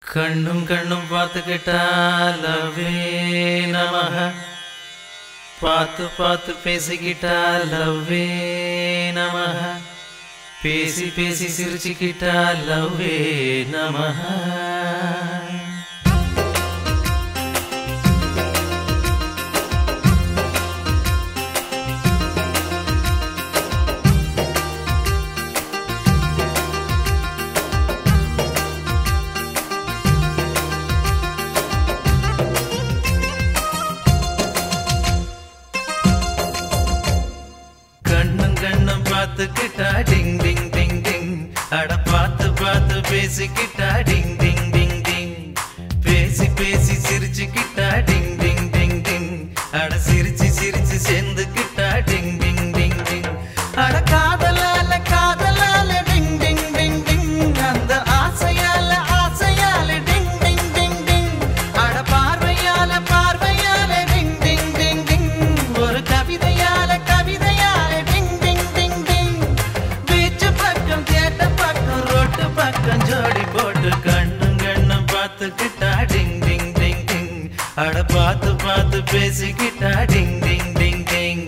கண்ணும் கண்ணும் பார்த்துக்கிட்டா லவ்வே நமக பார்த்து பார்த்து பேசிக்கிட்டா லவ்வே நமக பேசி பேசி சிரிச்சுக்கிட்டா லவ்வே நமக கண்ணும் கண்ணும் பார்த்துக்கிட்டா டிங் டிங் டிங் டிங் அட பார்த்து பார்த்து பேசிக்கிட்டா டிங் டிங் டிங் டிங் பேசி பேசி சிரிச்சுக்கிட்டா டிங் டிங் டிங் டிங் அட சிரிச்சு சிரிச்சு சேர்ந்துக்கிட்டா டிங் டிங் டிங் டிங் அட காதலால காதலால டிங் டிங் டிங் டிங் அந்த ஆசையால ஆசையால டிங் டிங் டிங் டிங் அட பார்வையால பார்வையால டிங் டிங் டிங் டிங் ஒரு கவிதையால கவிதையால ding ding ding ding beach பக்கம் கேட்ட பக்கம் ரோட்டு பக்கம் ஜோடி போட்டு கண்ணும் கண்ணும் பார்த்துக்கிட்டா டிங் டிங் டிங் டிங் அட பார்த்து பார்த்து பேசிக்கிட்டா டிங் டிங் டிங் டிங்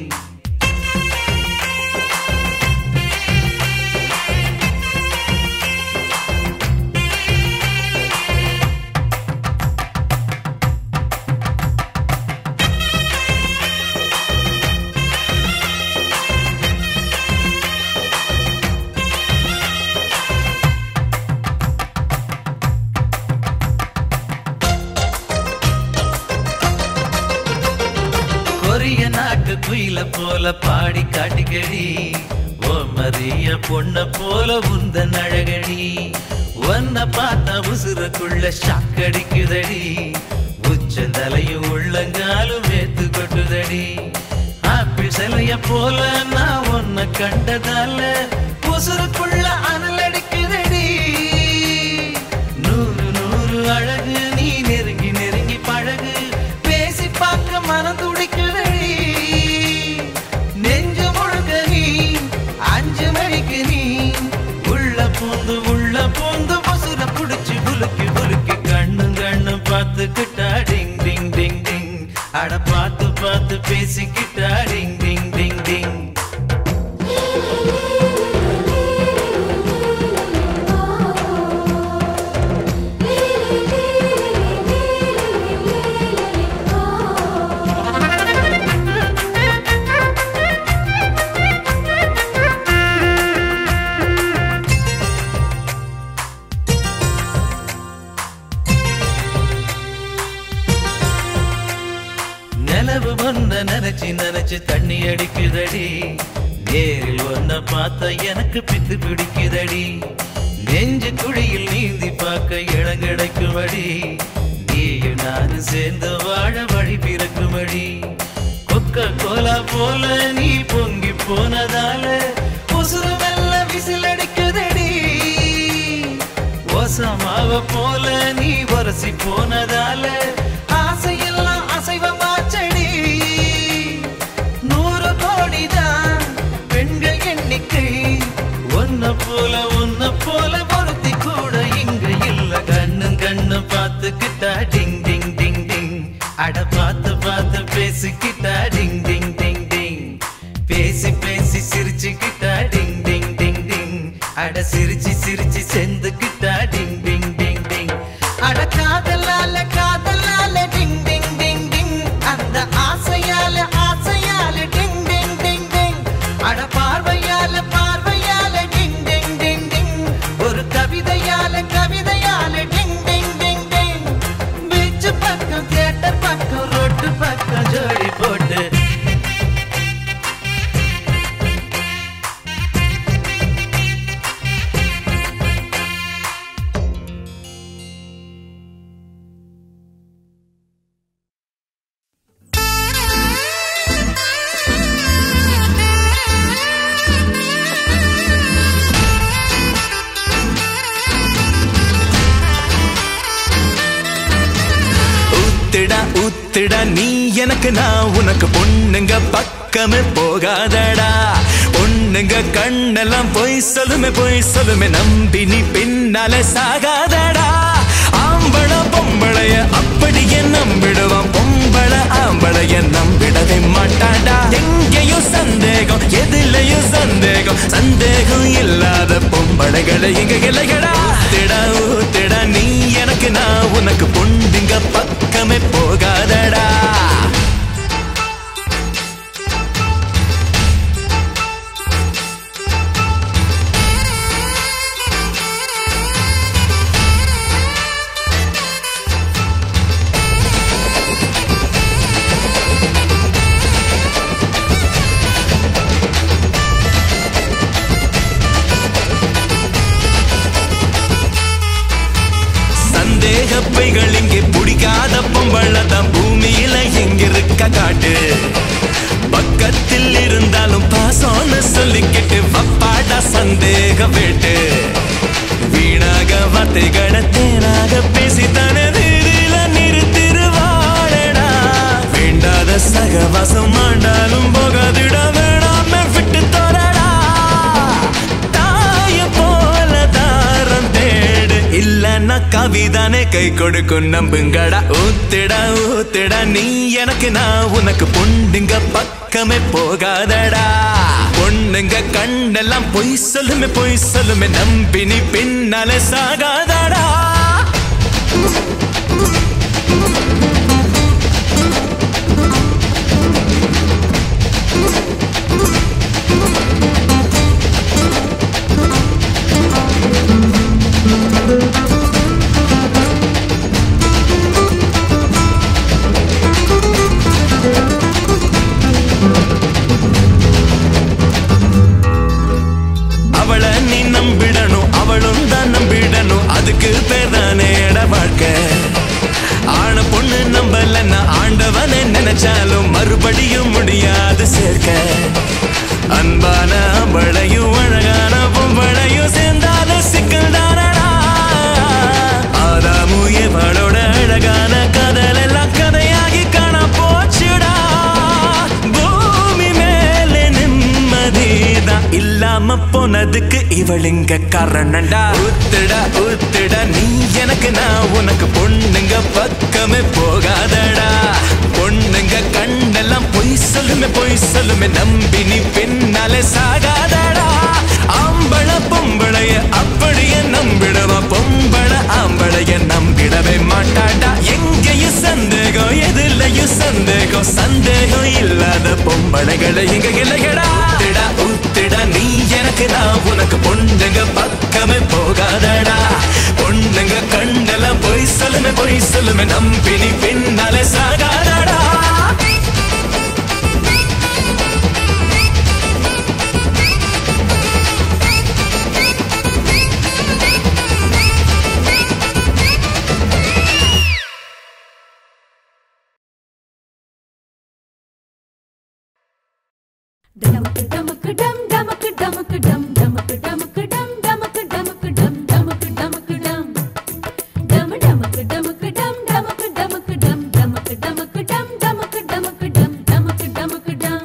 கொரிய நாட்டு குயில போல பாடி காட்டிக்கடி ஓ மரிய பொண்ண போல உந்தன் அழகடி ஒன்ன பார்த்தா உசுரக்குள்ள ஷாக்கடிக்குதடி உச்சந்தலையும் உள்ளங்காலும் வேத்து கொட்டுதடி ஆப்பிள் சிலைய போல நான் உன்னை கண்டதால உசுருக்குள்ள அனல் அடிக்குதடி நூறு நூறு அழகு நீ நெருங்கி நெருங்கி பழகு பேசி பார்க்க மனம் துடிக்குதடி நெஞ்சு முழுக்க நீ அஞ்சு மணிக்கு நீ உள்ள பூந்து உள்ள பூந்து பசுர புடிச்சு புலுக்கி புலுக்கி கண்ணு கண்ணு பார்த்துக்கிட்டா டிங் டிங் டிங் டிங் அட பார்த்து பார்த்து பேசிக்கிட்டா டிங் டிங் டிங் டிங் நிலவு ஒன்ன நினைச்சு நினைச்சு தண்ணி அடிக்குதடி நேரில் ஒன்ன பார்த்தா எனக்கு பித்து பிடிக்குதடி நெஞ்சு குழியில் நீந்தி பார்க்க இடம் கிடைக்குமடி நீயும் நானும் சேர்ந்து வாழ வழி பிறக்குமடி கொக்க கோலா போல நீ பொங்கி போனதால உசுறு மெல்ல விசில் அடிக்குதடி ஓசமாவ போல நீ வரசி போனதால ஆசையெல்லாம் அசைவமாச்சடி நூறு கோடிதான் பெண்கள் எண்ணிக்கை ஒன்ன போல ஒன்ன போல பொருத்தி கூட இங்க இல்ல கண்ணும் கண்ணு பார்த்துக்கிட்டா டிங் டிங் டிங் டிங் அட பார்த்து பார்த்து பேசிக்கிட்டா டிங் டிங் டிங் டிங் பேசி பேசி சிரிச்சுக்கிட்டா டிங் டிங் டிங் டிங் அட சிரிச்சு சிரிச்சு செந்துக்கிட்டா டிங் டிங் டிங் டிங் அட காதலால காதலால டிங் டிங் டிங் டிங் அந்த ஆசையால ஆசையால டிங் டிங் டிங் டிங் அட பார்வையால பார்வையால டிங் டிங் டிங் டிங் ஒரு கவிதையால கவிதையால ding ding ding ding beach பக்கம் தியேட்டர் பக்கம் ரோட்டு பக்கம் ஜோடி போட்டு ஊத்துடா ஊத்துடா நீ எனக்கு நான் உனக்கு பொண்ணுங்க பக்கமே போகாதடா பொண்ணுங்க கண்ணெல்லாம் பொய் சொல்லுமே பொய் சொல்லுமே நம்பி நீ பின்னால சாகாதடா ஆம்பளை சந்தேகம் இல்லாத பொம்பளைகளை இங்க இலைகளா ஊத்திடா ஊத்திடா நீ எனக்கு நான் உனக்கு பொண்டுங்க பக்கமே போகாதடா சந்தேக பைகள் இங்கே பிடிக்காத பொம்பளை தான் பூமியில எங்க இருக்க காட்டு பக்கத்தில் இருந்தாலும் பாசம்னு சொல்லிக்கிட்டு வப்பாடா சந்தேக வேட்டு வீணாக வார்த்தைகளை தேனாக பேசி தனதில நிறுத்திருவாழடா வேண்டாத சகவாசம் ஆண்டாலும் போகாதிட வேணாம விட்டு தரடா தாய போல தாரம் தேடு இல்லன்னா கவிதானே கை கொடுக்கும் நம்புங்கடா ஊத்திடா ஊத்திடா நீ எனக்கு நான் உனக்கு பொண்டுங்க பக்கமே போகாதடா பொண்ணுங்க கண்ணெல்லாம் பொய் சொல்லுமே பொய் சொல்லுமே நம்பி நீ பின்னாலே சாகாதடா அவளை நீ நம்பிடணும் அவளும் தான் நம்பிடணும் அதுக்கு பேர் தானே இட வாழ்க்கை ஆன பொண்ணு நம்பலன்னா ஆண்டவனை நினைச்சாலும் மறுபடியும் முடியாது சேர்க்க அன்பான அவளையும் அழகான பொம்பளையும் சேர்ந்தாலும் சிக்கல் தானடா ஆதாமு எவளோட அழகான கதல் எல்லாம் கதையாகி காண போச்சுடா பூமி மேலே நிம்மதிதான் இல்லாம போனதுக்கு இவளுங்க காரணண்டா ஊத்துடா ஊத்துடா நீ எனக்கு நான் உனக்கு பொண்ணுங்க பக்கமே போகாதடா பொண்ணுங்க கண்ணெல்லாம் பொய் சொல்லுமே பொய் சொல்லுமே நம்பி நீ பின்னாலே சாகாதடா ஆம்பள பொம்பளைய அப்படியே நம்பிடுவா பொம்பள ஆம்பளைய நம்பிடவே மாட்டாடா எங்கேயும் சந்தேகம் எதுலயும் சந்தேகம் சந்தேகம் இல்லாத பொம்பளைகளை இங்க இலைகளா ஊத்திடா ஊத்திடா நீ எனக்கு நான் உனக்கு பொண்ணுங்க பக்கமே போகாதடா பொண்ணுங்க கண்டெல்லாம் பொய் சொல்லுமே பொய் சொல்லுமே நம்பி நீ பின்னாலே சாகாதடா டமக்கு டமக்கு டம் டமக்கு டமக்கு டம் டமக்கு டமக்கு டம் டமக்கு டமக்கு டம் டமக்கு டமக்கு டம் டம டமக்கு டமக்கு டம் டமக்கு டமக்கு டம் டமக்கு டமக்கு டம் டமக்கு டமக்கு டம் டமக்கு டமக்கு டம்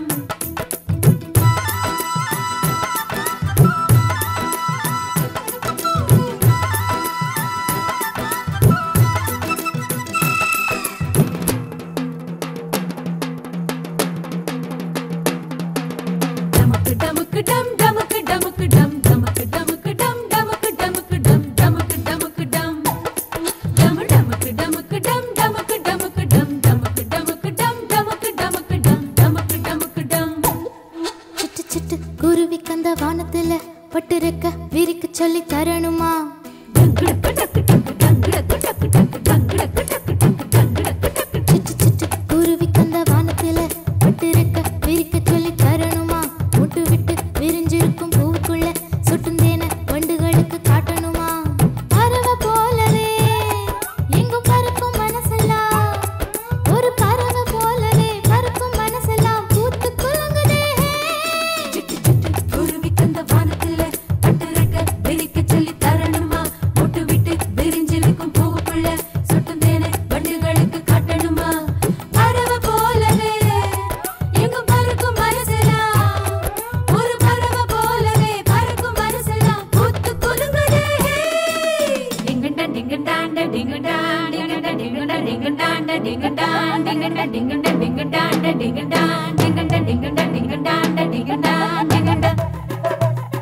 டமக்கு டமக்கு டம் டமக்கு டமக்கு டம் டமக்கு டமக்கு டம் டமக்கு டமக்கு டம் டமக்கு டமக்கு டம் டம டமக்கு டமக்கு டம் டமக்கு டமக்கு டம் டமக்கு டமக்கு டம் டமக்கு டமக்கு டம் டமக்கு டமக்கு டம் சிட்டு சிட்டு குருவி கந்த வானத்துல பட்டிருக்க விரிக்க சொல்லி தரணுமா டங்குடக்கு டக்கு டக்கு டங்குடக்கு டக்கு டக்கு டங்குடக்கு டக்கு டக்கு டங்குடக்கு டக்கு சிட்டு சிட்டு குருவி கந்த வானத்துல பட்டிருக்க விரிக்க சொல்லி தரணுமா முட்டு விட்டு விரிஞ்சிருக்கும் பூவுக்குள்ள சொட்டும் தேன வண்டுகளுக்கு காட்டணுமா பறவை போலவே எங்கும் பறக்கும் மனசெல்லாம் ஒரு பறவை போலவே பறக்கும் மனசெல்லாம் பூத்து குலுங்குதே சிட்டு சிட்டு குருவி கந்த வானத்துல பட்டிருக்க விரிக்க சொல்லி தரணுமா முட்டு விட்டு விரிஞ்சிருக்கும் பூவுக்குள்ள சொட்டும் தேனை வண்டுகளுக்கு காட்டணுமா பறவை போலவே எங்கும் பறக்கும் மனசெல்லாம் ஒரு பறவை போலவே பறக்கும் மனசெல்லாம் பூத்து குலுங்குதே டிங்கண்டா டிங்கண்டாண்ட டிங்கண்டான் டிங்கண்டா டிங்கண்டா டிங்கண்டாண்ட டிங்கண்டான் டிங்கண்டா டிங்கண்டா டிங்கண்டாண்ட டிங்கண்டான் டிங்கண்டா டிங்கண்டா டிங்கண்டாண்ட டிங்கண்டான் டிங்கண்டா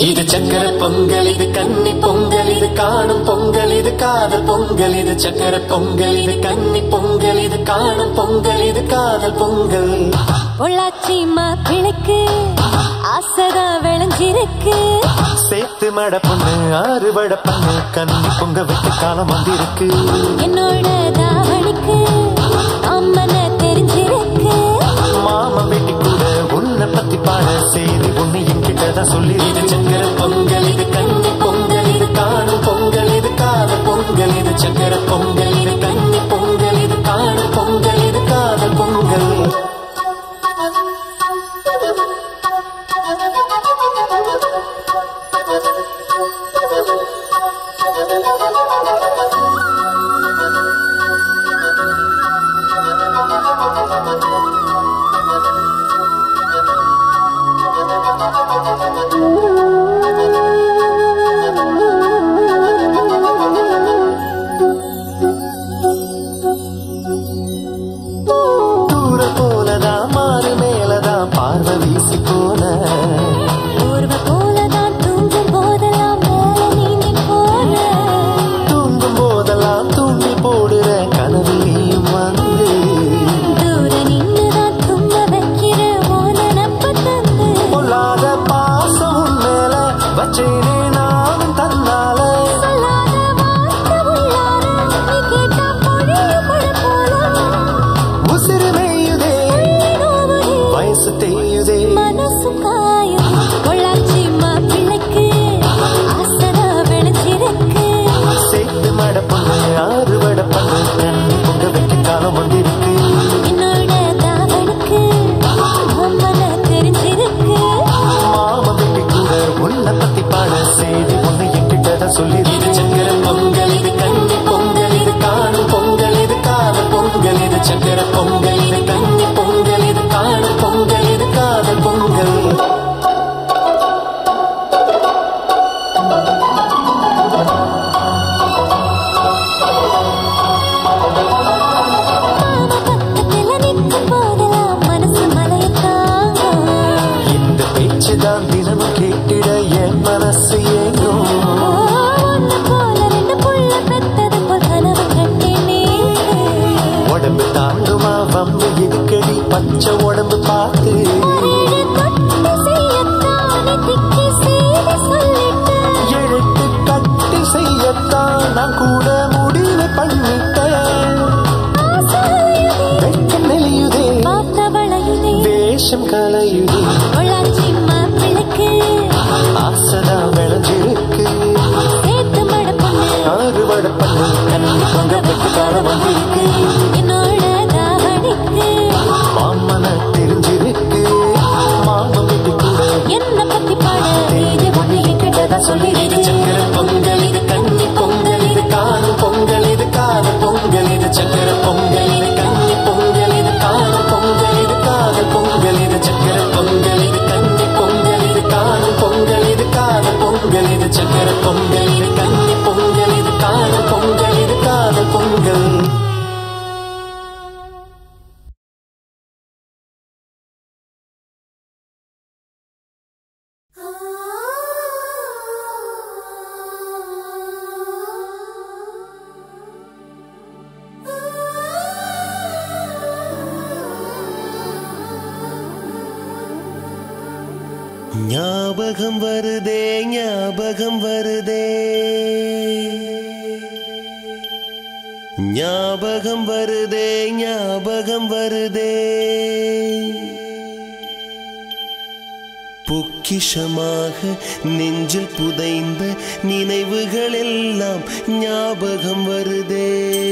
இது சக்கர பொங்கல் இது கன்னி பொங்கல் இது காணும் பொங்கல் இது காதல் பொங்கல் இது சக்கர பொங்கல் இது கன்னி பொங்கல் இது காணும் பொங்கல் இது காதல் பொங்கல் பொள்ளாச்சி மாப்பிளைக்கு ஆசைதா விளைஞ்சிருக்கு சேத்து மட பொண்ணு ஆறு வட பண்ணு கன்னி பொங்க வைக்க காலம் வந்திருக்கு என்னோட தாவணிக்கு அம்மன தெரிஞ்சிருக்கு மாமா வெட்டி கூட உன்னை பத்தி பாட செய்தி ஒண்ணு என்கிட்டதான் சொல்லி இது சக்கர பொங்கல் இது கன்னி பொங்கல் இது காணும் பொங்கல் இது காதல் பொங்கல் இது சக்கர பொங்கல் இது கன்னி பொங்கல் இது காணும் பொங்கல் இது காதல் பொங்கல் தூர போலதான் மாறு மேலதான் பார்வை வீசி போன ஊர்வ போலதான் தூங்கும் போதெல்லாம் மேல நீந்தி போற தூங்கும் போதெல்லாம் தூண்டி போடுற கனவு நீயும் வந்து தூர நின்னுதான் தும்ப வைக்கிற ஓன நப்ப தந்து பொல்லாத பாசம் உன் மேல வச்சேனே நானும் தன்னால சொல்லாத வார்த்தை உள்ளார நீ கேட்டா பொழிய பட போல உசிறு மேயுதே நோவுதே வயசு தேயுதே மனசு காயும் பொள்ளாச்சி மாப்பிள்ளைக்கு ஆசைதா விளைஞ்சிருக்கு சேர்த்து மட பண்ணு ஆறு வட பண்ணு கண்ணி பொங்க வைக்க காலம் வந்திருக்கு என்னோட தாவனுக்கு அம்மன தெரிஞ்சிருக்கு மாமன் வெட்டி கூட உன்னை பத்தி பாட செய்தி ஒண்ணு என்கிட்டதான் சொல்லி இது சக்கர பொங்கல் இது கன்னி பொங்கல் இது காணும் பொங்கல் இது காதல் பொங்கல் இது சக்கர பொங்கல் இது கன்னி பொங்கல் இது காணும் பொங்கல் இது காதல் பொங்கல் பக்கத்துல நிற்கும் போதெல்லாம் மனசு மலையத்தாங்க இந்த பேச்சுதான் தினமும் கேட்டிட என் மனசு ஏங்கும் ஒன்னு போல ரெண்டு புள்ள பெத்தது போல் கனவு கண்டேனே உடம்பு தாண்டுமா வம்பு இருக்கடி பச்சை உடம்பு பார்த்து ஒரேடு தொட்டு செய்யத்தானே திக்கி செய்தி சொல்லிட்டேன் எழுத்து கட்டி செய்யத்தான் நான் கூட முடிவு பண்ணிட்டேன் ஆசாயுதே வெட்கம் நெளியுதே பார்த்தவளையுதே வேஷம் கலையுதே பொள்ளாச்சி மாப்பிளைக்கு ஆசைதான் விளைஞ்சிருக்கு சேர்த்து மட பொண்ணு ஆறுபட பண்ணு கண்ணி பொங்க பெற்று காலம் வந்திருக்கு என்னோட தாவணிக்கு மாமன தெரிஞ்சிருக்கு மாமன் வீட்டு கூட என்ன பத்தி பாட இது ஒண்ணு என்கிட்டதான் சொல்லி இது சக்கர பொங்கல் இது கன்னி பொங்கல் இது காணும் பொங்கல் இது காதல் பொங்கல் இது சக்கர பொங்கல் இது கன்னி பொங்கல் இது காணும் பொங்கல் இது காதல் பொங்கல் இது சக்கர பொங்கல் இது கன்னி பொங்கல் இது காணும் பொங்கல் இது காதல் பொங்கல் இது சக்கர பொங்கல் இது கன்னி பொங்கல் இது காணும் பொங்கல் இது காதல் பொங்கல் ஞாபகம் வருதே ஞாபகம் வருதே ஞாபகம் வருதே ஞாபகம் வருதே பொக்கிஷமாக நெஞ்சில் புதைந்த நினைவுகள் எல்லாம் ஞாபகம் வருதே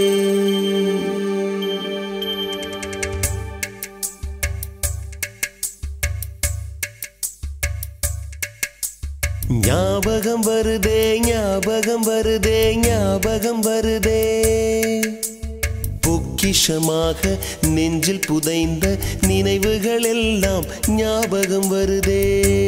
ஞாபகம் வருதே ஞாபகம் வருதே ஞாபகம் வருதே பொக்கிஷமாக நெஞ்சில் புதைந்த நினைவுகள் எல்லாம் ஞாபகம் வருதே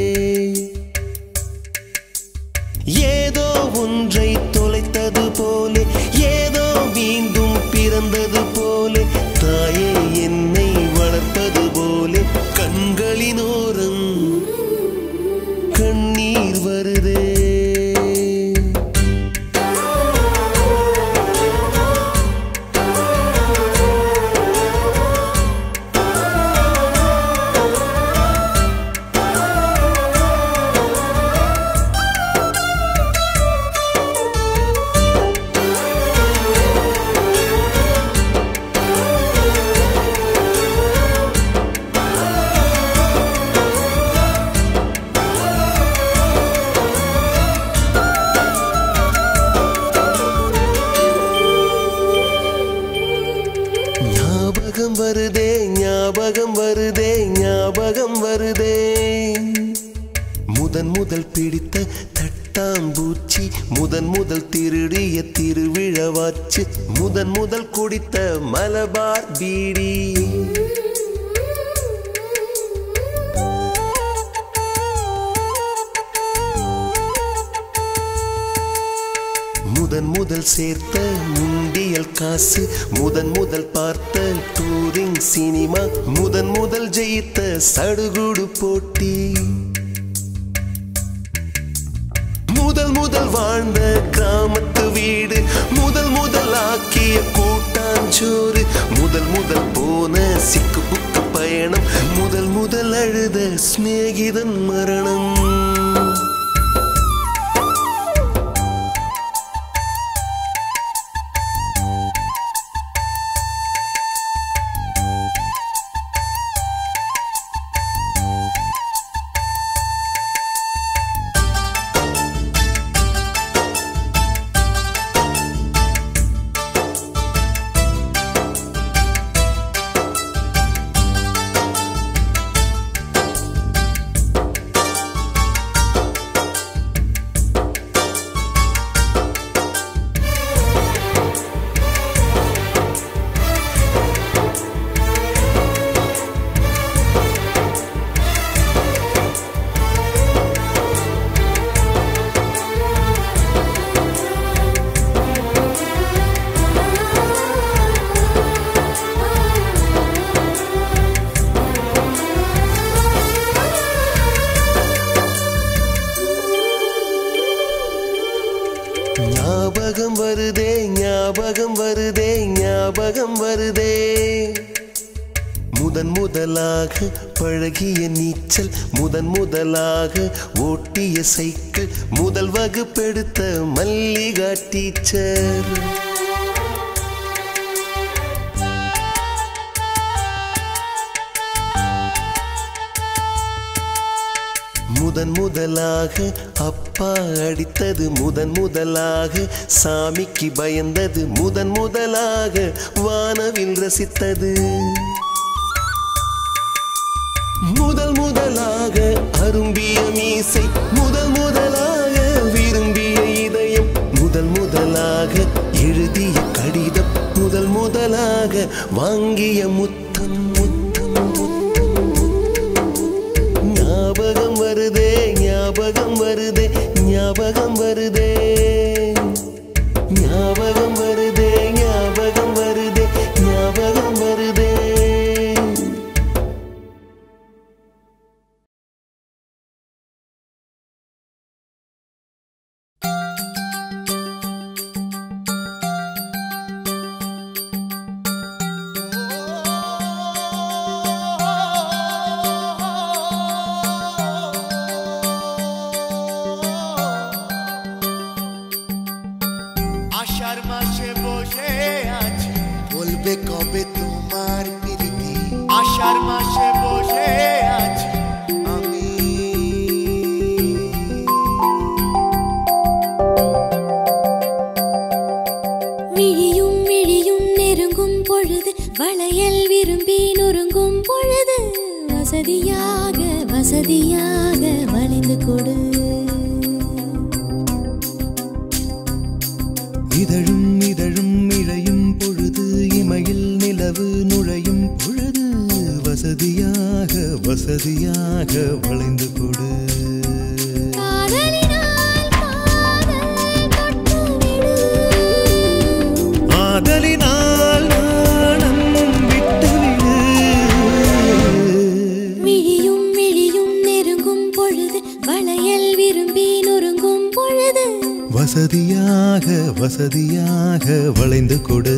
ஏதோ ஒன்றை தொலைத்தது போலே ஏதோ மீண்டும் பிறந்தது போலே தாயே என்னை வளர்ப்பது போலே கண்களினோரம் கண்ணீர் வருதே வருதே முதன் முதல் பிடித்த தட்டாம்பூச்சி முதன் முதல் திருடிய திருவிழவாச்சு முதன் முதல் குடித்த மலபார் பீடி முதன் முதல் சேர்த்த முண்டியல் காசு முதன் முதல் பார்த்த டூரிங் சினிமா முதன் முதல் ஜெயித்த சடுகுடு போட்டி முதல் முதல் வாழ்ந்த கிராமத்து வீடு முதல் முதல் ஆக்கிய கூட்டாஞ்சோறு முதல் முதல் போன சிக்கு புக்கு பயணம் முதல் முதல் அழுத சிநேகிதன் மரணம் ஞாபகம் வருதே ஞாபகம் வருதே ஞாபகம் வருதே முதன் முதலாக பழகிய நீச்சல் முதன் முதலாக ஓட்டிய சைக்கிள் முதல் வகுப்பெடுத்த மல்லிகா டீச்சர் முதன் முதலாக அப்பா அடித்தது முதன் முதலாக சாமிக்கு பயந்தது முதன் முதலாக வானவில் ரசித்தது முதல் முதலாக அரும்பிய மீசை முதல் முதலாக விரும்பிய இதயம் முதல் முதலாக எழுதிய கடிதம் முதல் முதலாக வாங்கிய முத்தம் முத்தம் முத்தம் ஞாபகம் வருதே ஞாபகம் வருதே ஞாபகம் வருதே ஞாபகம் வருதே ஞாபகம் வருதே ஞாபகம் வருதே আষাঢ় মাসে বসে আছি বলবে কবে তোমার প্রীতি আষাঢ় মাসে বসে আছি আমি விழியும் விழியும் நெருங்கும் பொழுது வளையல் விரும்பி நொறுங்கும் பொழுது வசதியாக வசதியாக வளைந்து கொடு இதழும் இதழும் இழையும் பொழுது இமையில் நிலவு நுழையும் பொழுது வசதியாக வசதியாக வளைந்து கொடு காதலினால் காதல் தொட்டுவிடு. ஆதலினால் நாணம் விட்டுவிடு விழியும் விழியும் நெருங்கும் பொழுது வளையல் விரும்பி நொறுங்கும் பொழுது வசதியாக வசதியாக வளைந்து கொடு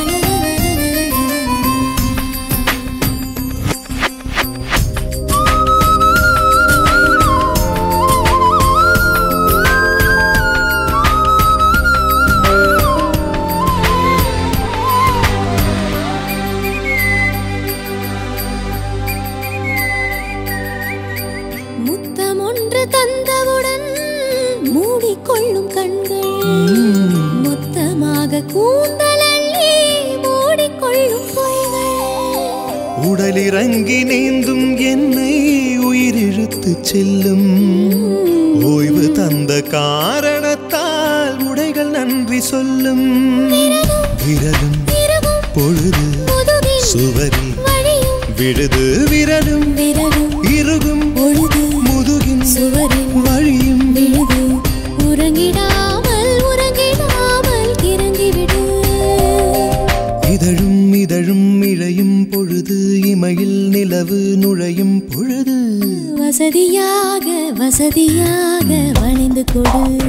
La la la la la la la la la la la la la la la la la la தங்க கூந்தல் அள்ளி மூடிக்கொள்ளும் பொய்கள் உடலிறங்கி நீந்தும் என்னை உயிரிழுத்து செல்லும் ஓய்வு தந்த காரணத்தால் உடைகள் நன்றி சொல்லும் விரலும் விரவும் பொழுது முதுகில் சுவரில் வழியும் விழுது விரலும் விரலும் இறுகும் பொழுது முதுகின் சுவரில் வழியும் விழுது உறங்கிடாமல் உறங்கிடாமல் இறங்கிவிடு இதழும் இதழும் இழையும் பொழுது இமையில் நிலவு நுழையும் பொழுது வசதியாக வசதியாக வளைந்து கொடு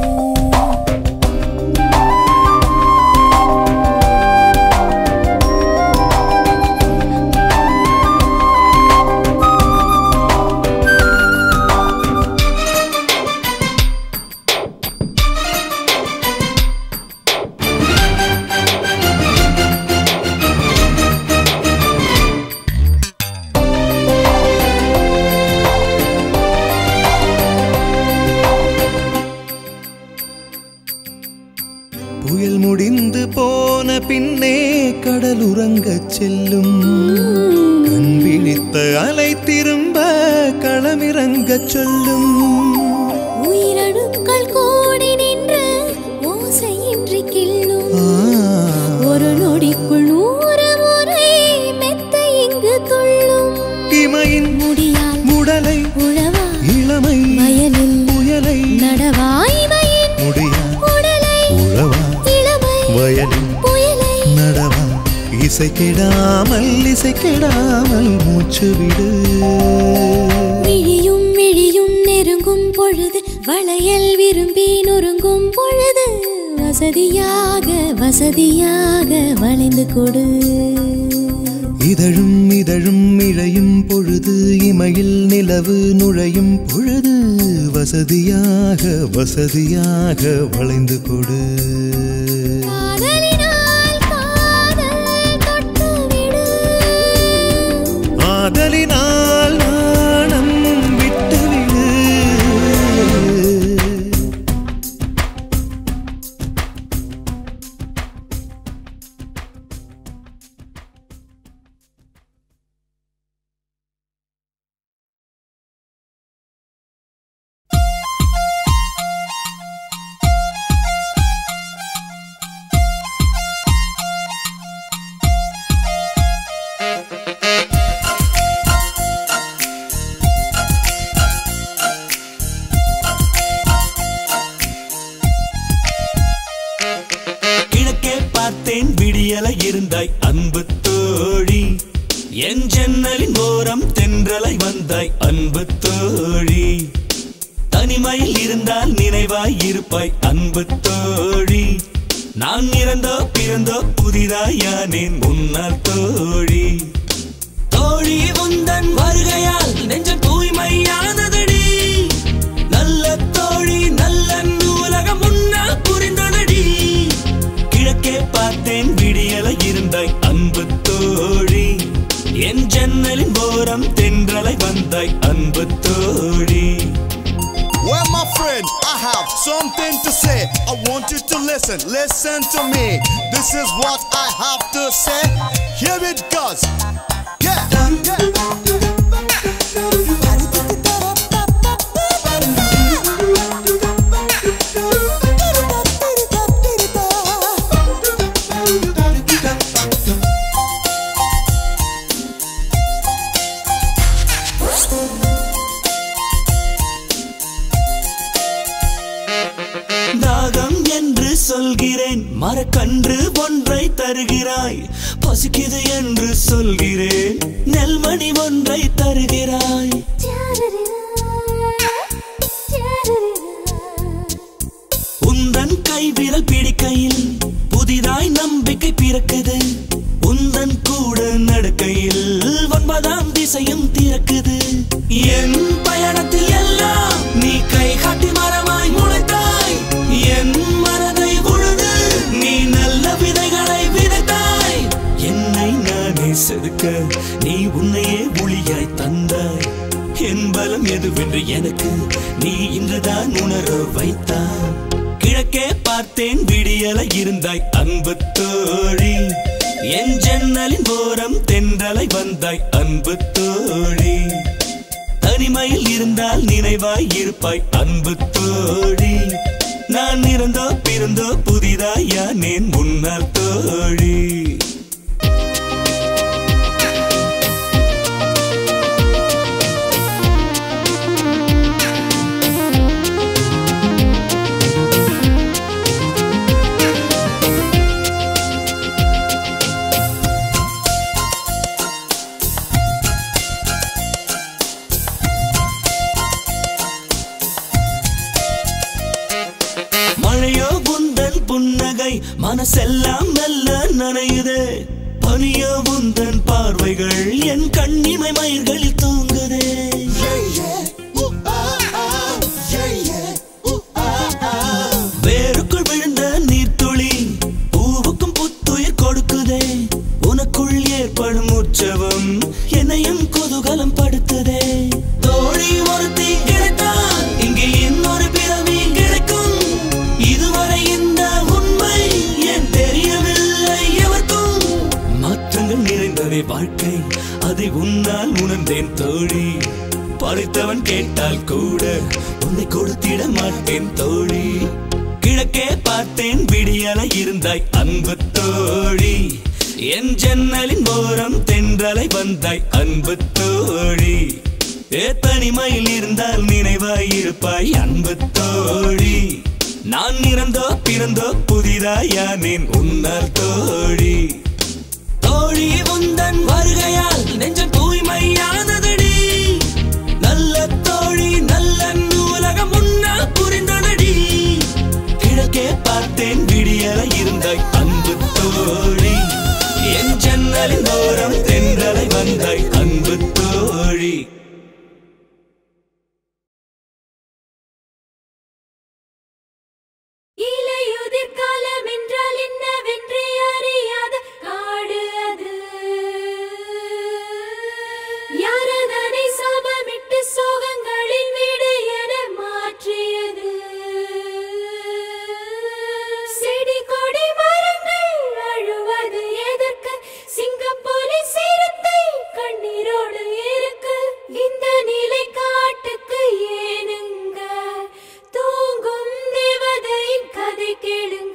புயல் முடிந்து போன பின்னே கடல் உறங்கச் செல்லும் கண் விழித்த அலை திரும்ப களமிறங்கச் சொல்லும் உயிரணுக்கள் கோடி நின்று ஓசையின்றி கிள்ளும் ஆ, ஒரு நொடிக்குள் நூறு முறை மெத்த இங்கு துள்ளும் இமையின் முடியால் உடலை உழவா இளமை வயலில் புயலை நடவாய்மையின் முடியா உடலை உழவா இளமை வயலின் புயலை நடவா இசை கெடாமல் இசை கெடாமல் மூச்சு விடு விழியும் விழியும் நெருங்கும் பொழுது வளையல் விரும்பி நொறுங்கும் பொழுது வசதியாக வசதியாக வளைந்து கொடு இதழும் இதழும் இழையும் பொழுது இமையில் நிலவு நுழையும் பொழுது வசதியாக வசதியாக வளைந்து கொடு காதலினால் காதல் தொட்டுவிடு ஆதலினால் நாணம் விட்டுவிடு கிழக்கே பார்த்தேன் விடியல இருந்தாய் அன்பு தோழி என் ஜன்னலின் ஓரம் தென்றலை வந்தாய் அன்பு தோழி தனிமையில் இருந்தால் நினைவாய் இருப்பாய் அன்பு தோழி நான் இறந்தோ பிறந்தோ புதிதாயானேன் முன்னால் தோழி தோழி உந்தன் வருகையால் நெஞ்சம் தூய்மையானதடி நல்ல தோழி நல்ல உலகம் முன்னால் புரிந்ததடி கிழக்கே பார்த்தேன் விடியல இருந்தாய் அன்பு தோழி என் ஜன்னலின் ஓரம் தென்றலை வந்தாய் அன்பு தோழி Well, my friend, I have something to say. I want you to listen. Listen to me. This is what I have to say. Here it goes. Yeah. தாகம் என்று சொல்கிறேன் மரக்கன்று ஒன்றை தருகிறாய் பசிக்குது என்று சொல்கிறேன் நெல்மணி ஒன்றை தருகிறாய் உந்தன் கை விரல் பிடிக்கையில் புதிதாய் நம்பிக்கை பிறக்குது உந்தன் கூட நடக்கையில் ஒன்பதாம் திசையும் திறக்குது என் பயணத்தில் எல்லாம் நீ கை காட்டி மரமாய் முளைத்தாய் என் மனதை உழுது நீ நல்ல விதைகளை விதைத்தாய் என்னை நானே செதுக்க நீ உன்னையே ஒளியாய் தந்தாய் என் பலம் எதுவென்று எனக்கு நீ இன்றுதான் உணர வைத்தாய் கிழக்கே பார்த்தேன் விடிய விடியல இருந்தாய் அன்பு தோழி என் ஜன்னலின் ஓரம் தென்றலை வந்தாய் அன்பு தோழி தனிமையில் இருந்தால் நினைவாய் இருப்பாய் அன்பு தோழி நான் இருந்தோ பிறந்தோ புதிதாயா நேன் முன்னால் தோழி மழையோ உந்தன் புன்னகை மனசெல்லாம் நல்ல நனையுதே பனியோ உந்தன் பார்வைகள் என் கண்ணிமை மயிர்களில் தூங்குதே வேருக்குள் விழுந்த நீர்த்துளி பூவுக்கும் புத்துயிர் கொடுக்குதே உனக்குள் ஏற்படும் உற்சவம் என்னையும் குதூகலம் படுத்துதே தோழி ஒருத்தி கிடைத்தால் இங்கே இன்னொரு பிறவி கிடைக்கும் இதுவரை இந்த உண்மை ஏன் தெரியவில்லை எவர்க்கும் மாற்றங்கள் நிறைந்ததே வாழ்க்கை அதை உன்னால் உணர்ந்தேன் தோழி படைத்தவன் கேட்டால் கூட உன்னை கொடுத்திட மாட்டேன் தோழி கிழக்கே பார்த்தேன் விடியலை இருந்தாய் அன்பு தோழி என் ஜன்னலின் ஓரம் தென்றலை வந்தாய் அன்பு தோழி ஏ தனிமையில் இருந்தால் நினைவாய் இருப்பாய் அன்பு தோழி நான் இறந்தோ பிறந்தோ புதிதாயானேன் உன்னால் தோழி தோழி உந்தன் வருகையால் நெஞ்சம் தூய்மையானதடி நல்ல தோழி நல்ல நூலகம் முன்னால் புரிந்ததடி கிழக்கே பார்த்தேன் விடியல இருந்தாய் அன்பு தோழி என் ஜன்னலின் ஓரம் தென்றலை வந்தாய் அன்பு தோழி இலையுதிர் காலம் என்றால் என்னவென்று அறியாத காடு அது யாரதனை சாபமிட்டு சோகங்களின் வீடு என மாற்றியது செடி கொடி மரங்கள் அழுவது எதற்கு சிங்கப்பூலி சிறுத்தை கண்ணீரோடு இருக்கு இந்த நிலை காட்டுக்கு ஏனுங்க தூங்கும் தேவதையின் கதை கேளுங்க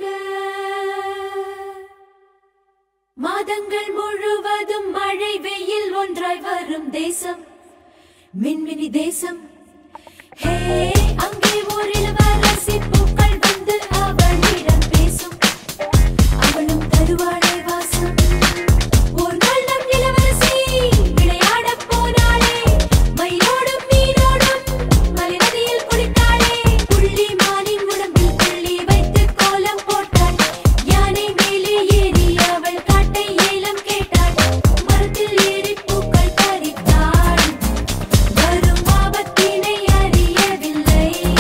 மாதங்கள் முழுவதும் மழை வெயில் ஒன்றாய் வரும் தேசம் மின்மினி தேசம் ஹே அங்கே ஒரு இளவரசி பூக்கள் வந்து அவளிடம் பேசும் அவளும் தருவாளே வாசம் ஒரு நாள் நம் இளவரசி விளையாடப் போனாளே மயிலோடும் மீனோடும் மலை நதியில் குளித்தாளே புள்ளி மானின் உடம்பில் புள்ளி வைத்து கோலம் போட்டாள் யானை மேலே ஏறி அவள் காட்டை ஏலம் கேட்டாள் மரத்தில் ஏறி பூக்கள் பறித்தாள் வரும் ஆபத்தினை அறியவில்லை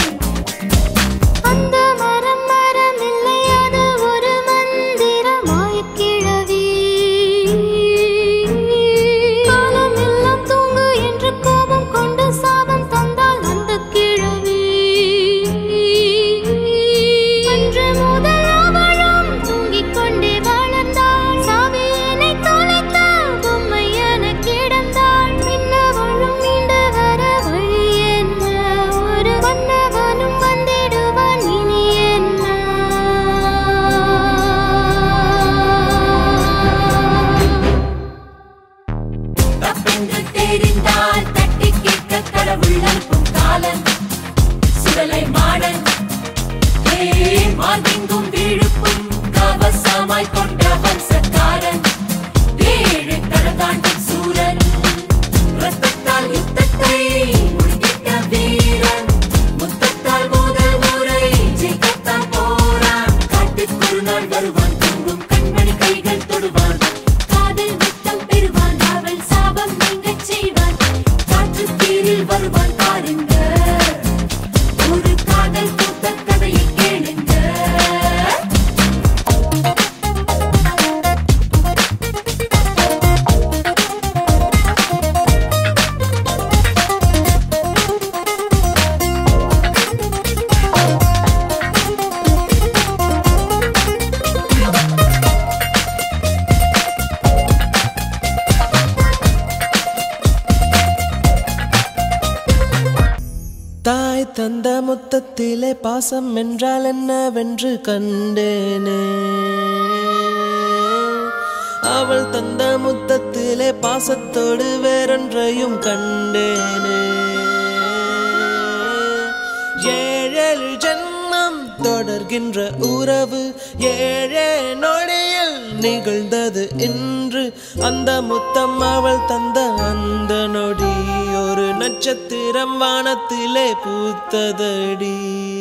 அந்த மரம் மரம் இல்லை அது ஒரு மந்திரமாய கிழவி காலம் எல்லாம் தூங்கு என்று கோபம் கொண்டு சாபம் தந்தாள் அந்த கிழவி அன்று முதல் அவளும் தூங்கிக் கொண்டே வளர்ந்தாள் சாவியினை தொலைத்த பொம்மை என கிடந்தாள் மின்னவளும் மீண்டு வர வழி என்ன ஒரு வண்ணவனும் வந்திடுவான் இனி என்ன தப்பென்று தெரிந்தால் தட்டி கேட்க கடவுள் அனுப்பும் காலன் சுடலை மாடன் ஹே மார்பெங்கும் விழுப்பும் கவசமாய் கொண்ட வம்சக்காரன் ஏழு கடல் தாண்டும் சூரன் ரத்தத்தால் யுத்தத்தை முடித்திட்ட வீரன் முத்தத்தால் முதல் முறை ஜெயிக்கத்தான் போறான் காட்டுக்குள் நாள் வருவான் தூங்கும் கண்மணி கைகள் தொடுவான் காதல் முத்தம் பெறுவான் அவள் சாபம் நீங்கச் செய்வான் காற்று தீரில் வருவான் பாருங்க ஒரு காதல் கூத்த கதையை கேளுங்க அந்த முத்தத்திலே பாசம் என்றால் என்னவென்று கண்டேனே அவள் தந்த முத்தத்திலே பாசத்தோடு வேறொன்றையும் கண்டேனே ஏழேழு ஜென்மம் தொடர்கின்ற உறவு ஏழே நொடியில் நிகழ்ந்தது இன்று அந்த முத்தம் அவள் தந்த அந்த நொடி ஒரு நட்சத்திரம் வானத்திலே பூத்ததடி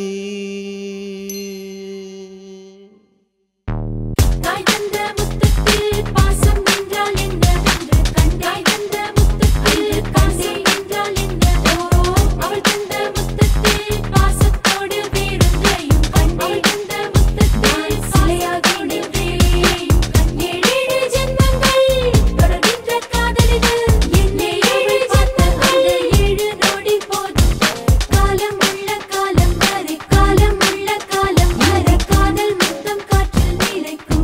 தாய் தந்த முத்தத்தில் பாசம் என்றால் என்னவென்று கண்டாய் தந்த முத்தத்தில் காசை என்றால் என்னவோ அவள் தந்த முத்தத்தில் பாசத்தோடு வேறொன்றையும் கண்டேன் தந்த முத்தத்தில் சிலையாகி நின்றேன் ஏழேழு ஜென்மங்கள் தொடர்கின்ற காதலிது என்னை ஏழு பார்த்த அந்த ஏழு நொடி போதும் காலம் உள்ள காலம் வரை காலம் உள்ள காலம் வரை காதல் முத்தம் காற்றில் நிலைக்கும்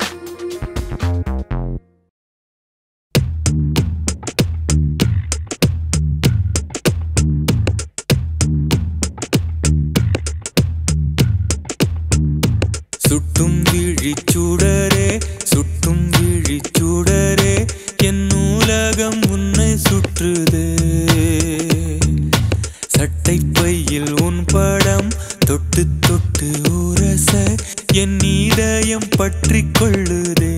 சுட்டும் விழிச்சூடரே சுட்டும் விழிச்சூடரே என் நூலகம் உன்னை சுற்றுதே சட்டை பையில் உன் படம் தொட்டு தொட்டு உரச என் இதயம் பற்றி கொள்ளுதே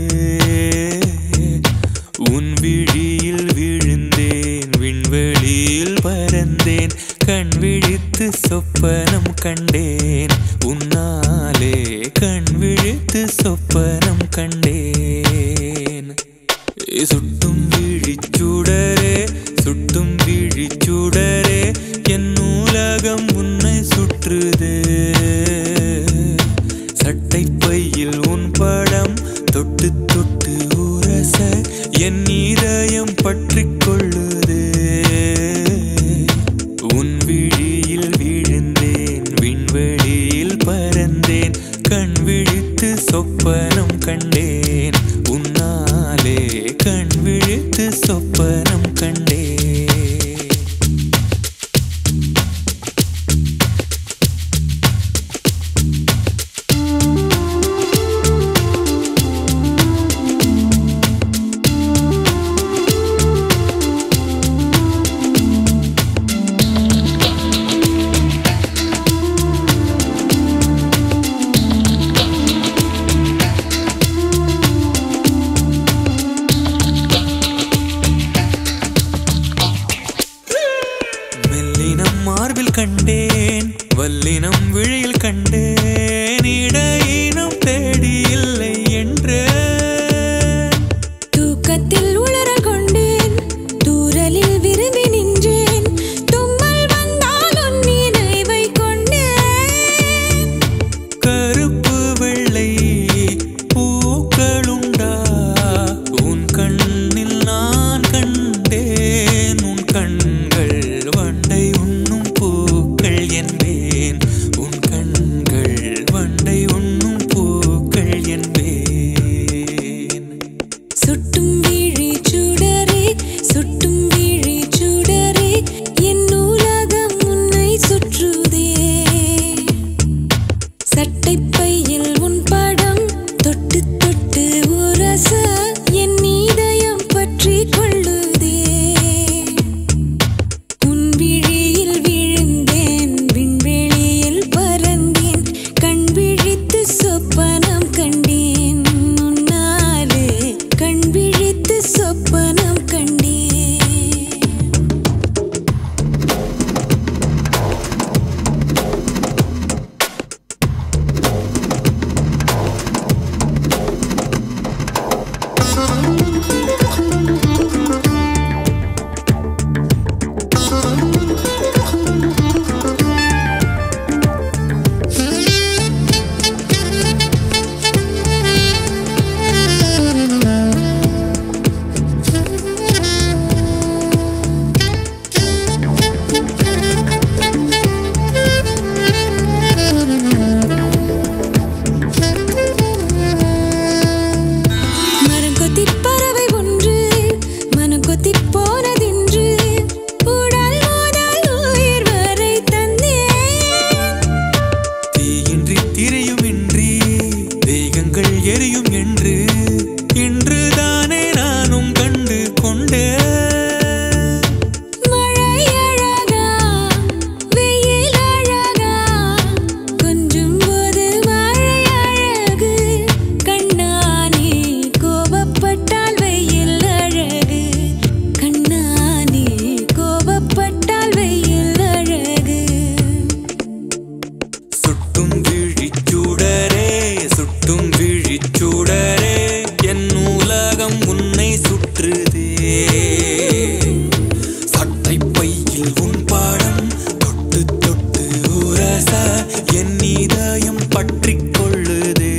உன் விழியில் விழுந்தேன் விண்வெளியில் பறந்தேன் கண் விழித்து சொப்பனம் கண்டேன் உன்னாலே கண் விழித்து சொப்பனம் கண்டேன் சுட்டும் விழிச்சூடரே சுட்டும் விழிச்சூடரே என் நூலகம் உன்னை சுற்றுதே சட்டை பையில் உன் படம் தொட்டு தொட்டு உரச என் இதயம் பற்றி கொள்ளுதே உன் விழியில் விழுந்தேன் விண்வெளியில் பறந்தேன் கண் விழித்து சொப்பனம் கண்டேன் உன்னாலே கண் விழித்து சொப்பனம் கண்டேன் எரியும் என்று இன்றுதானே நானும் கண்டு கொண்டேன் மழை அழகா வெயில் அழகா கொஞ்சும் போது மழை அழகு கண்ணானே கோபப்பட்டால் வெயில் அழகு கண்ணானே கோபப்பட்டால் வெயில் அழகு சுட்டும் விழிச்சூடரே சுட்டும் விழிச்சூடரே என் உலகம் உன்னை சுற்றுதே சட்டை பையில் உன் பாடம் தொட்டு தொட்டு உரச என் இதயம் பற்றிக் கொள்ளுதே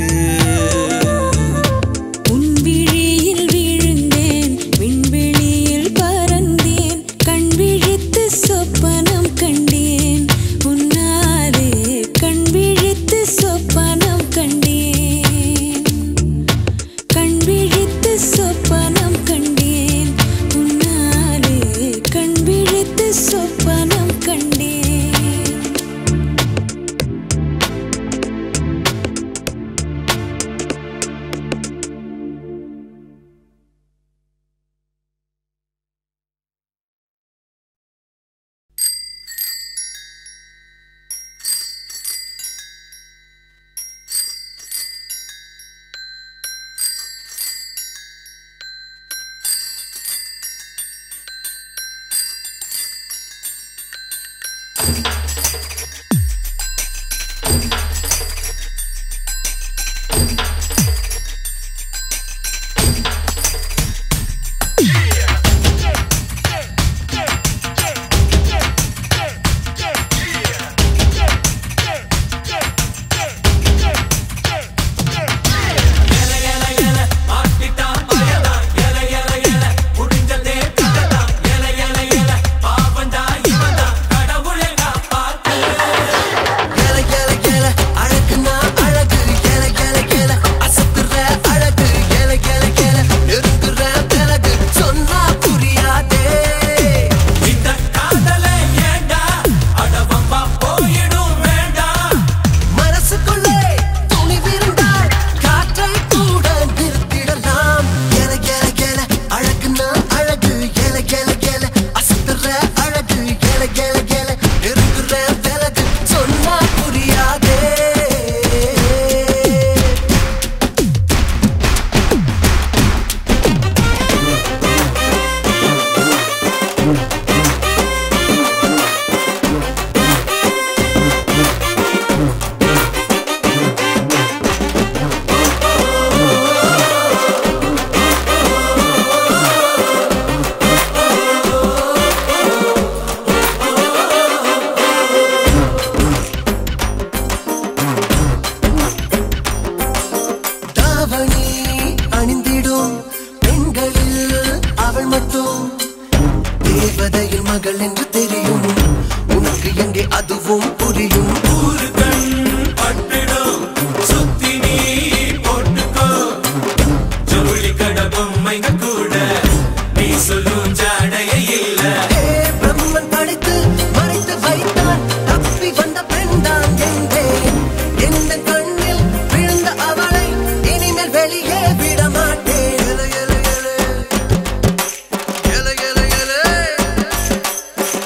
உன் விழியில் விழுந்தேன் விண்வெளியில் பறந்தேன் கண் விழித்து சொப்பனம் கண்டேன் உன்னாலே கண் விழித்து சொப்பனம் கண்டேன் கண் விழித்து சொப்பனம் கண்டேன் உன்னாலே கண் விழித்து சொப்பனம் கண்டேன் மகள் என்று தெரியும் உனக்கு எங்கே அதுவும் புரியும் ஏ, பிரம்மன் படைத்து மறைத்து வைத்தான் தப்பி வந்த பெண்தான் என்றேன் எந்த கண்ணில் விழுந்த அவளை இனிமேல் வெளியே விட மாட்டேன் எல, எல, எல. எல, எல, எல.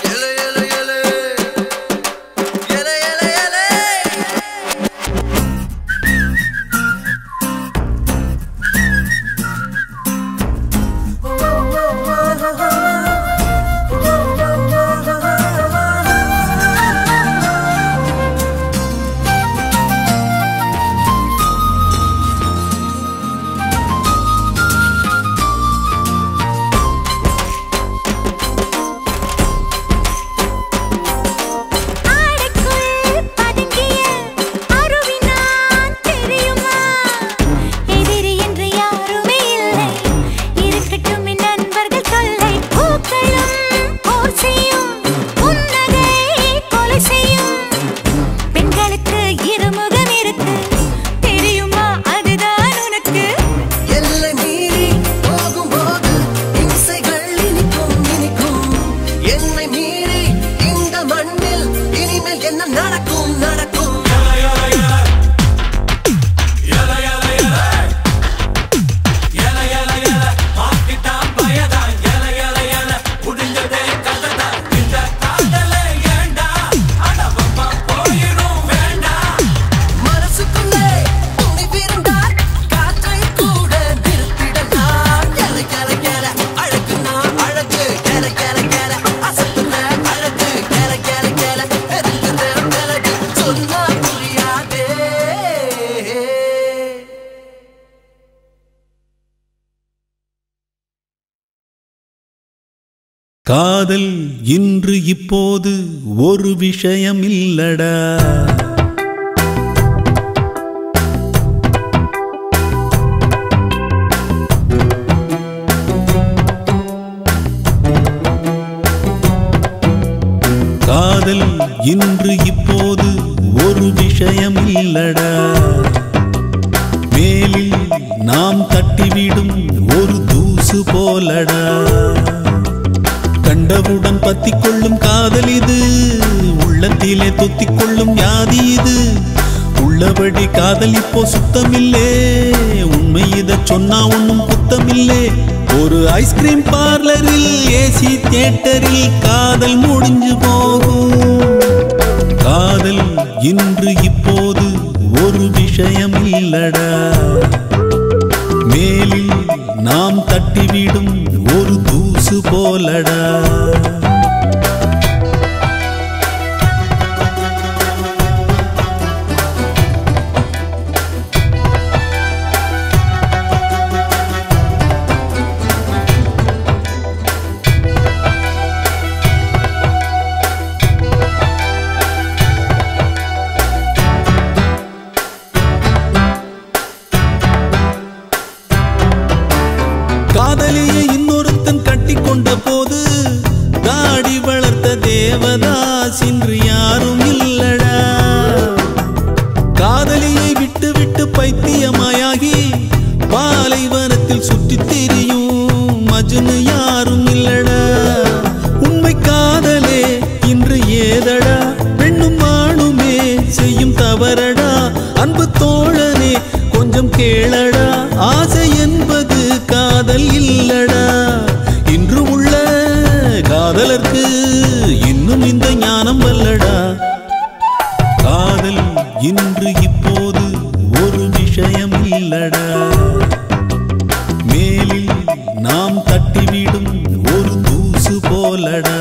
காதல் இன்று இப்போது ஒரு விஷயம் இல்லடா காதல் இன்று இப்போது ஒரு விஷயம் இல்லடா மேலில் நாம் தட்டிவிடும் ஒரு தூசு போலடா கண்டவுடன் பத்திக் கொள்ளும் காதல் இது உள்ளத்திலே தொத்திக் கொள்ளும் வியாதி இது உள்ளபடி காதல் இப்போ சுத்தமில்லே உண்மை இத சொன்னா ஒண்ணும் குத்தமில்லே ஒரு ஐஸ்கிரீம் பார்லரில் ஏசி தியேட்டரில் காதல் முடிஞ்சு போகும் காதல் இன்று இப்போது ஒரு விஷயம் இல்லடா மேலில் நாம் தட்டிவிடும் ஒரு தூசு போலடா காதலியை இன்னொருத்தன் கட்டி கொண்ட போது தாடி வளர்த்த தேவதாஸ் இன்று யாரும் இல்லடா காதலியை விட்டு விட்டு பைத்தியமாயாகி பாலைவனத்தில் சுற்றித் திரியும் மஜ்னு யாரும் இல்லடா உண்மை காதலே இன்று ஏதடா பெண்ணும் ஆணுமே செய்யும் தவறடா அன்பு தோழனே கொஞ்சம் கேளடா ஆசை என்பது காதல் இல்லடா இன்று உள்ள காதலர்க்கு இன்னும் இந்த ஞானம் வல்லடா காதல் இன்று இப்போது ஒரு விஷயம் இல்லடா மேலில் நாம் தட்டிவிடும் ஒரு தூசு போலடா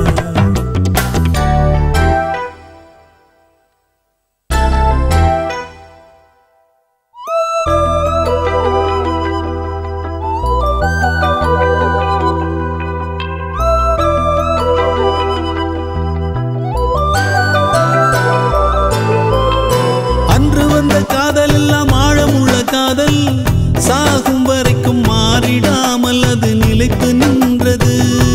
அன்று வந்த காதல் எல்லாம் ஆழமுள்ள காதல் சாகும் வரைக்கும் மாறிடாமல் அது நிலைத்து நின்றது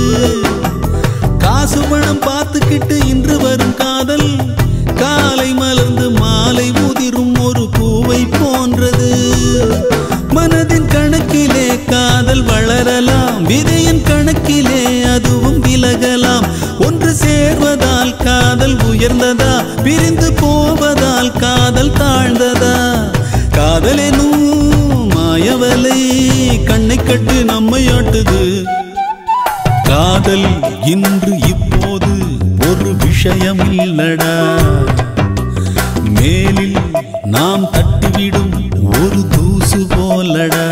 காசு பணம் பார்த்துக்கிட்டு இன்று வரும் காதல் காலை மலர்ந்து மாலை உதிரும் ஒரு பூவை போன்றது மனதின் கணக்கிலே காதல் வளரலாம் விதையின் கணக்கிலே அதுவும் விலகலாம் ஒன்று சேர்வதால் காதல் உயர்ந்ததா பிரிந்து போவதால் காதல் தாழ்ந்ததா காதலெனும் மாயவலை கண்ணை கட்டு நம்மை ஆட்டுது காதல் இன்று இப்போது ஒரு விஷயம் இல்லடா மேலில் நாம் தட்டிவிடும் ஒரு தூசு போலடா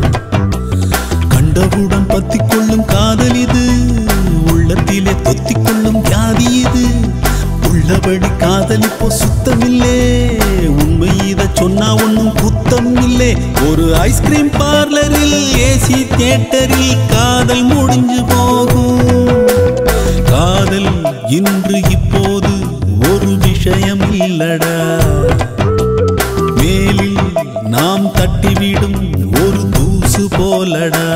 கண்டவுடன் பத்திக் கொள்ளும் காதல் இது உள்ளத்திலே தொத்திக் கொள்ளும் வியாதி இது உள்ளபடி காதல் இப்போ சுத்தமில்லே உண்மை இத சொன்னா ஒண்ணும் குத்தம் இல்லே ஒரு ஐஸ்கிரீம் பார்லரில் ஏசி தியேட்டரில் காதல் முடிஞ்சு போகும் காதல் இன்று இப்போது ஒரு விஷயம் இல்லடா மேலில் நாம் தட்டிவிடும் ஒரு தூசு போலடா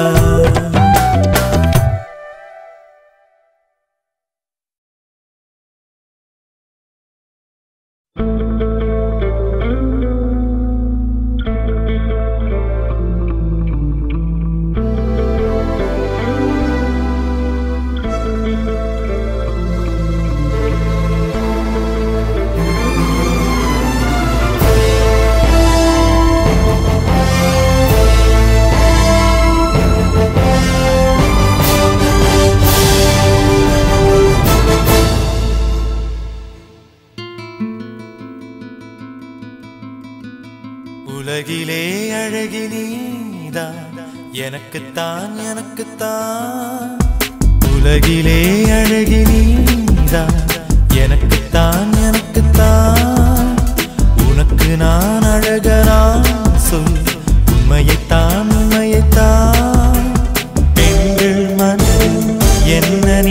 உலகிலே அழகி நீதான் எனக்குத்தான் எனக்குத்தான் உலகிலே அழகி நீதான் எனக்குத்தான் எனக்குத்தான் உனக்கு நான் அழகனா சொல் உண்மையைத்தான் உண்மையைத்தான் பெண்கள் மனதில் என்ன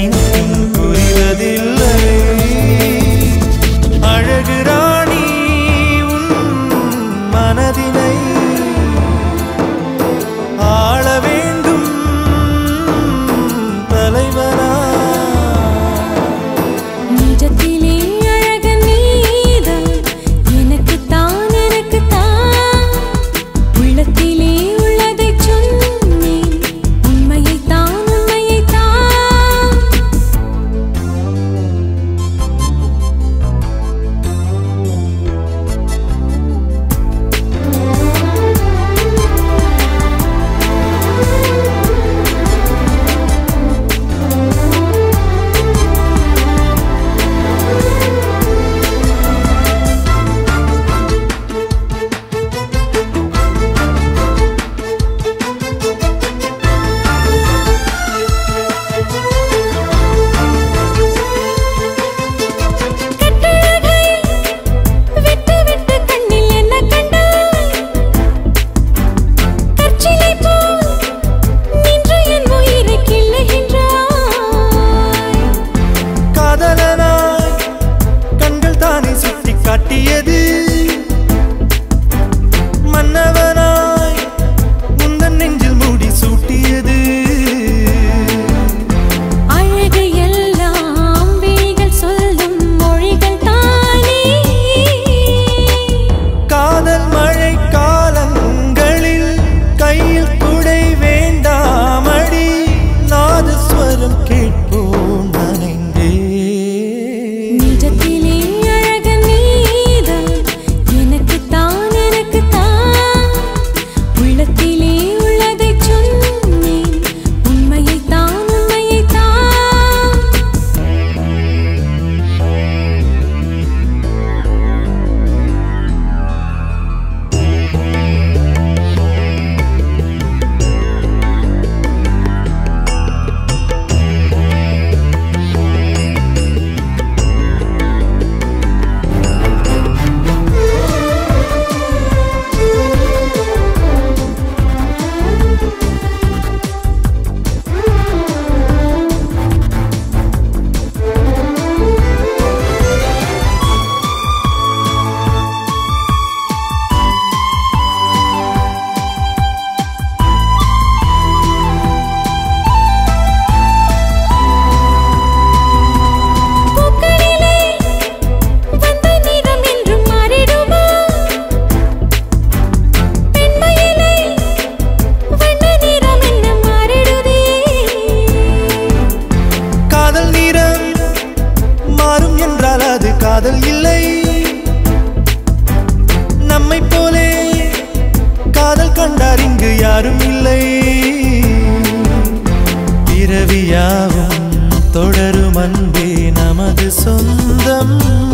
காதல் கண்டார் இங்கு யாரும் இல்லை பிறவியாவும் தொடரும் அன்பே நமது சொந்தம்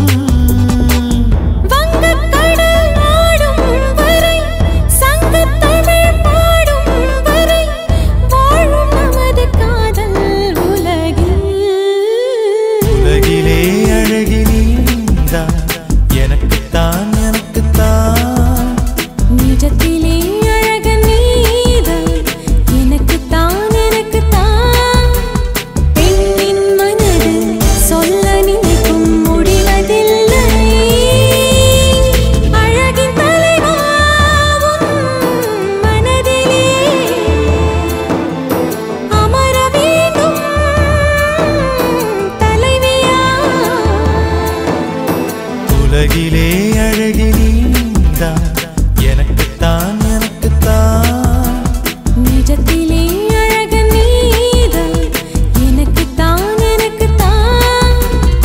வங்கக்கடல் ஆடும் வரை சங்கத்தமிழ் பாடும் வரை வாழும் நமது காதல் உலகில் உலகிலே அழகி நீதான் எனக்குத்தான் எனக்குத்தான் நிஜத்திலே அழக நீதான் எனக்குத்தான் எனக்குத்தான் பெண்ணின் மனது சொல்ல நினைக்கும் முடிவதில்லை அழகின் தலைவா உன் மனதிலே அமர வேண்டும் தலைவியா உலகிலே அழகி நீதான் எனக்குத்தான் எனக்குத்தான் நிஜத்திலே அழக நீதான் எனக்குத்தான் எனக்குத்தான்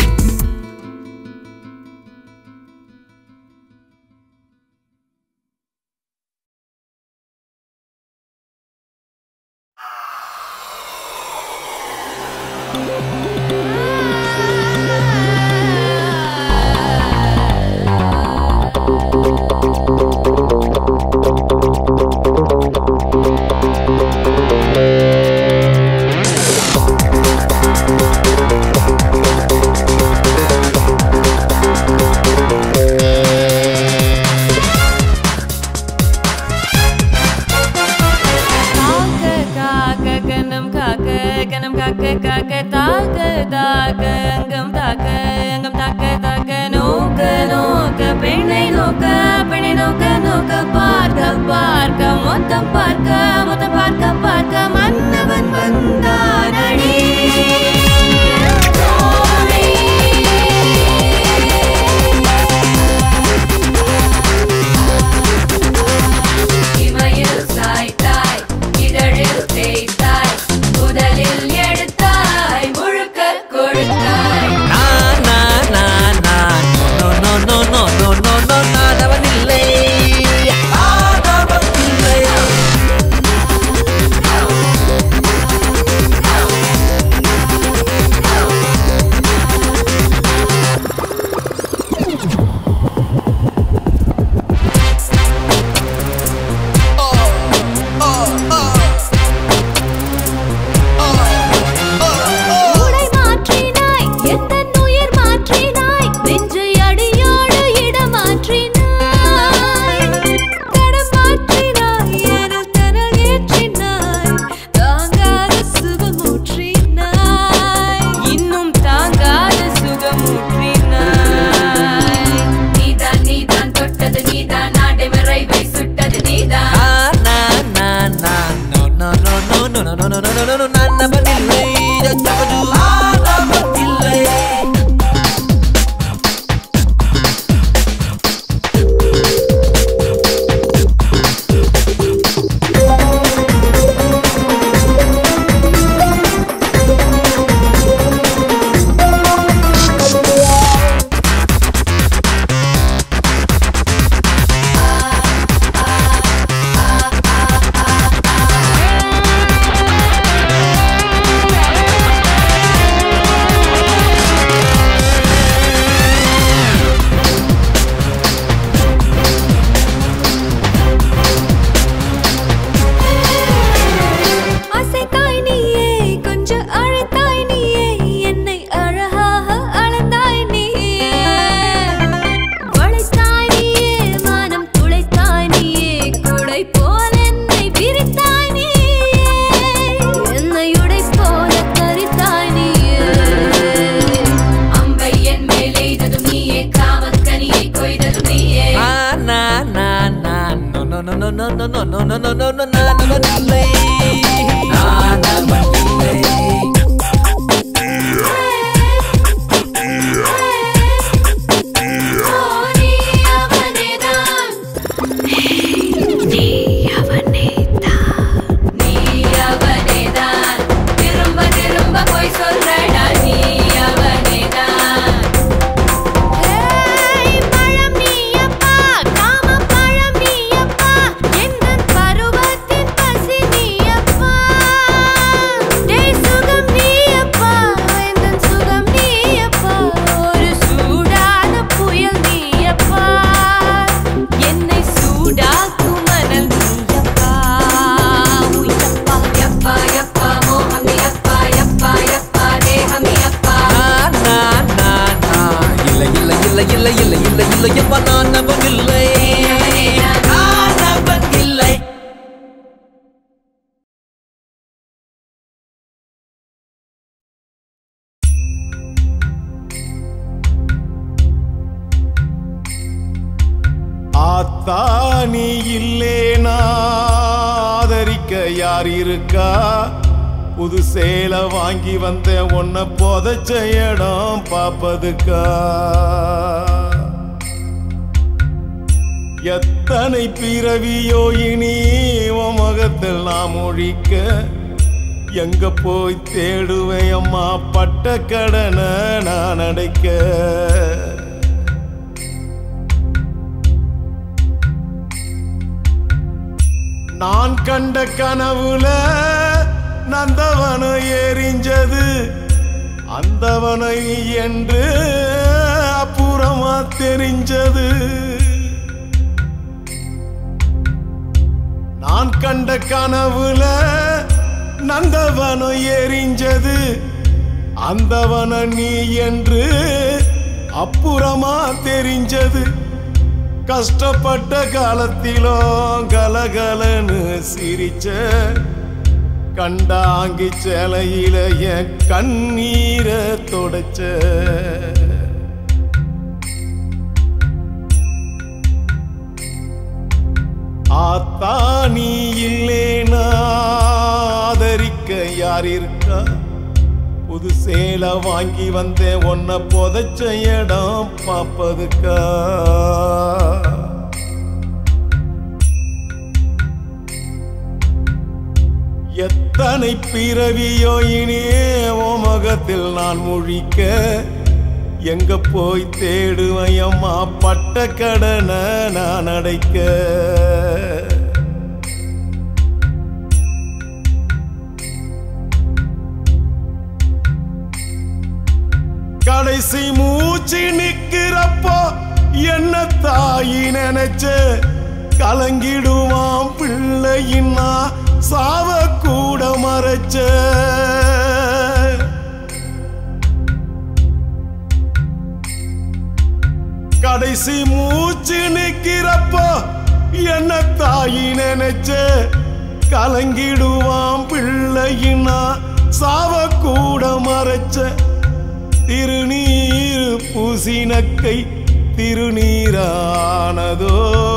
காக்க காக்க கனம் காக்க கனம் காக்க காக்க தாக்க தாக்க அங்கம் தாக்க அங்கம் தாக்க தாக்க நோக்க நோக்க பெண்ணை நோக்க பெண்ணை நோக்க நோக்க பார்க்க பார்க்க மொத்தம் பார்க்க மொத்தம் பார்க்க பார்க்க மன்னவன் வந்தானடி இமையில் சாய்த்தாய் இதழில் தேய்த்தாய் முதலில் எடுத்தாய் முழுக்க கொடுத்தாய் உடை மாற்றினாய் எந்தன் உயிர் மாற்றினாய் நெஞ்சை அடியோடு இடம் மாற்றினாய் தடம் மாற்றினாய் எனல் தனல் ஏற்றினாய் தாங்காத சுகமூற்றினாய் இன்னும் தாங்காத சுகமூற்றினாய் நீதான் நீதான் தொட்டது நீதான் நடைமுறைவை சுட்டது நீதான் அசைத்தாய் நீயே கொஞ்சம் அழைத்தாய் நீயே என்னை அழகாக அளந்தாய் நீயே வளைத்தாய் நீயே வானம் துளைத்தாய் நீயே குடை போல் என்னை விரித்தாய் நீயே என்னை உடை போல கரித்தாய் நீயே அம்பை என் மேல் எய்ததும் நீயே காமக்கனியை கொய்ததும் நீயே நீ அவனேதான் நீ அவனேதான் நீ அவனேதான் திரும்ப திரும்ப போய் சொல்றடா நீ அவனேதான் ஏய் பழம் நீயப்பா காம பழம் நீயப்பா எந்தன் நீ இல்லேனா ஆதரிக்க யார் இருக்கா புது சேலை வாங்கி வந்த உன்னை புதைச்ச இடம் பாப்பதுக்கா எத்தனை பிறவியோ இனி உன் முகத்தில் நாம் ஒழிக்க எங்க போய் தேடுவேன் அம்மா பட்ட கடனை நான் அடைக்க நான் கண்ட கனவுல நந்தவனம் எரிஞ்சது அந்தவனை என்று அப்புறமா தெரிஞ்சது நான் கண்ட கனவுல நந்தவனம் எரிஞ்சது அந்தவன நீ என்று அப்புறமா தெரிஞ்சது கஷ்டப்பட்ட காலத்திலும் கலகலன்னு சிரிச்ச கண்டாங்கி சேலையில என் கண்ணீரை தொடச்ச ஆத்தா நீ இல்லேனா ஆதரிக்க யார் இருக்கா புது சேலை வாங்கி வந்தேன் உன்னை புதைச்ச இடம் பாப்பதுக்கா எத்தனை பிறவியோ இனியே உன் முகத்தில் நான் முழிக்க எங்க போய் தேடுவேன் அம்மா பட்ட கடனை நான் அடைக்க கடைசி மூச்சு நிக்கிறப்போ என்ன தாயி நினைச்ச கலங்கிடுவான் பிள்ளையின்னா சாவ கூட மறைச்ச கடைசி மூச்சு நிக்கிறப்போ என்ன தாயி நினைச்ச கலங்கிடுவான் பிள்ளையின்னா சாவ கூட மறைச்ச திருநீர் பூசினக்கை திருநீரானதோ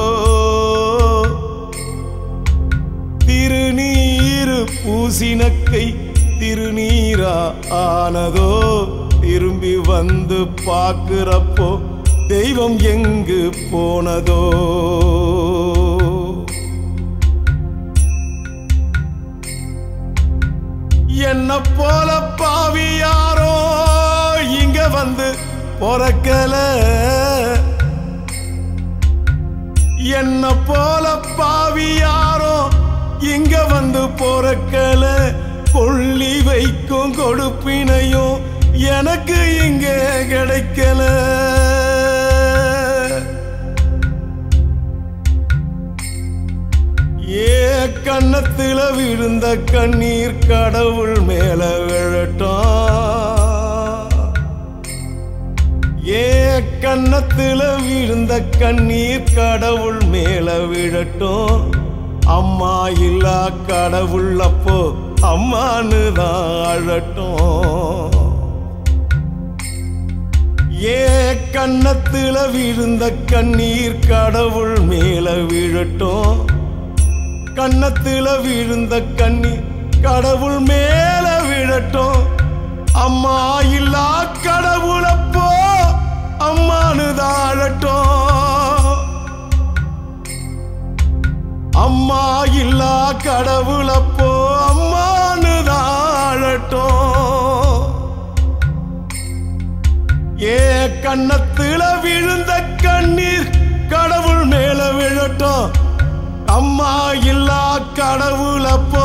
திருநீர் பூசினக்கை திருநீரா ஆனதோ திரும்பி வந்து பார்க்கிறப்போ தெய்வம் எங்கு போனதோ என்ன போல பாவி யாரோ இங்க வந்து பொறக்கல என்ன போல பாவி யாரோ இங்க வந்து பொறக்கல கொள்ளி வைக்கும் கொடுப்பினையும் எனக்கு இங்க கிடைக்கல ஏ கன்னத்துல விழுந்த கண்ணீர் கடவுள் மேல விழட்டும் ஏ கன்னத்துல விழுந்த கண்ணீர் கடவுள் மேல விழட்டும் அம்மா இல்லா கடவுள் அப்போ அம்மான்னு தான் அழட்டும் ஏ கன்னத்துல விழுந்த கண்ணீர் கடவுள் மேல விழட்டும் கன்னத்துல விழுந்த கண்ணீர் கடவுள் மேல விழட்டும் அம்மா இல்லா கடவுளப்போ அம்மானு தாழட்டும் அம்மா இல்லா கடவுளப்போ அம்மானு தாழட்டும் ஏ கன்னத்துல விழுந்த கண்ணீர் கடவுள் மேல விழட்டும் அம்மா இல்லா கடவுளப்போ